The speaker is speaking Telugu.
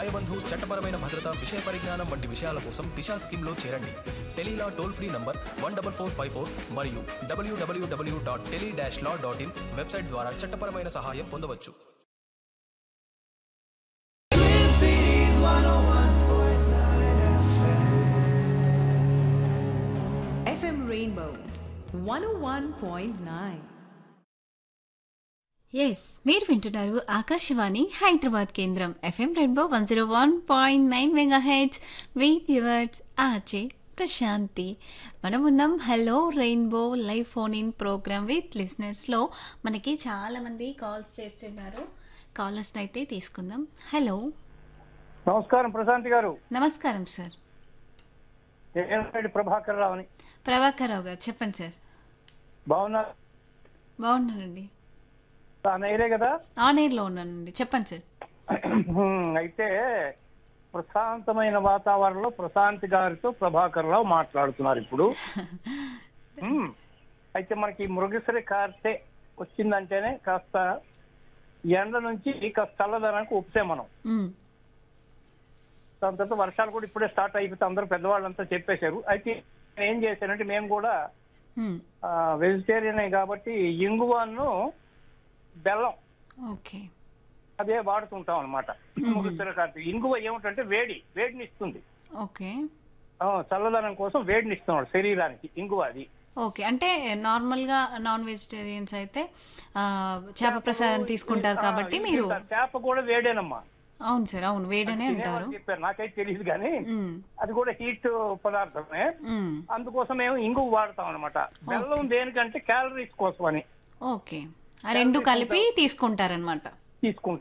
న్యాయబంధు చట్టపరమైన భద్రత విషయ పరిజ్ఞానం వంటి విషయాల కోసం దిశా స్కీమ్లో చేరండి tele law toll free number one double four five four మరియు డబ్ల్యూడబ్ల్యూడబ్ల్యూ dot tele dash law dot in website ద్వారా చట్టపరమైన సహాయం పొందవచ్చు FM Rainbow 101.9. ఎస్ మీరు వింటున్నారు ఆకాశవాణి హైదరాబాద్ కేంద్రం FM rainbow one zero one point nine mega heads with yours ఆచే ప్రశాంతి మనం ఉన్నాం hello rainbow live phone in programme with లిసనర్స్లో మనకి చాలామంది కాల్స్ చేస్తున్నారు కాలర్స్ని అయితే తీసుకుందాం హలో నమస్కారం ప్రశాంతి గారు నమస్కారం సార్ ఏనాడు ప్రభాకర్ రావుని ప్రభాకర్ రావు గారు చెప్పండి సార్ బాగున్నారు బాగున్నానండి తాను అయ్యే కదా ఆన్ ఎయిర్లో ఉన్నానండి చెప్పండి సార్ హ్మ్, అయితే ప్రశాంతమైన వాతావరణంలో ప్రశాంతి గారితో ప్రభాకర్ రావు మాట్లాడుతున్నారు ఇప్పుడు హ్మ్, అయితే మనకి మృగశ్రీ కార్తె వచ్చిందంటేనే కాస్త ఎండ నుంచి కాస్త చల్లదనానికి ఉపశమనం మ్, దాని తర్వాత వర్షాలు కూడా ఇప్పుడే స్టార్ట్ అయిపోతే అందరూ పెద్దవాళ్ళంతా చెప్పేశారు అయితే నేను ఏం చేశానంటే మేము కూడా మ్, వెజిటేరియనే కాబట్టి ఇంగువను బెల్లం ఓకే అదే వాడుతుంటాం అనమాట ఇంగువ ఏమిటంటే వేడి వేడిని ఇస్తుంది ఓకే ఆ, చల్లదనం కోసం వేడిని ఇస్తున్నాడు శరీరానికి ఇంగువ అది ఓకే అంటే నార్మల్గా నాన్ వెజిటేరియన్స్ అయితే ఆ, చేప ప్రసాదం తీసుకుంటారు ఆ, కాబట్టి ఇది మీరు తింటారు. చేప కూడా వేడేనమ్మా అవును సార్ అవును వేడనే అంటారు తినేవాళ్ళు చెప్పారు నాకైతే తెలియదు కానీ మ్, అది కూడా హీట్ పదార్థమే మ్, అందుకోసం మేము ఇంగువ వాడతాం అనమాట బెల్లం దేనికంటే క్యాలరీస్ కోసం అని ఓకే ఆ రెండు కలిపి తీసుకుంటారనమాట తీసుకుంటాం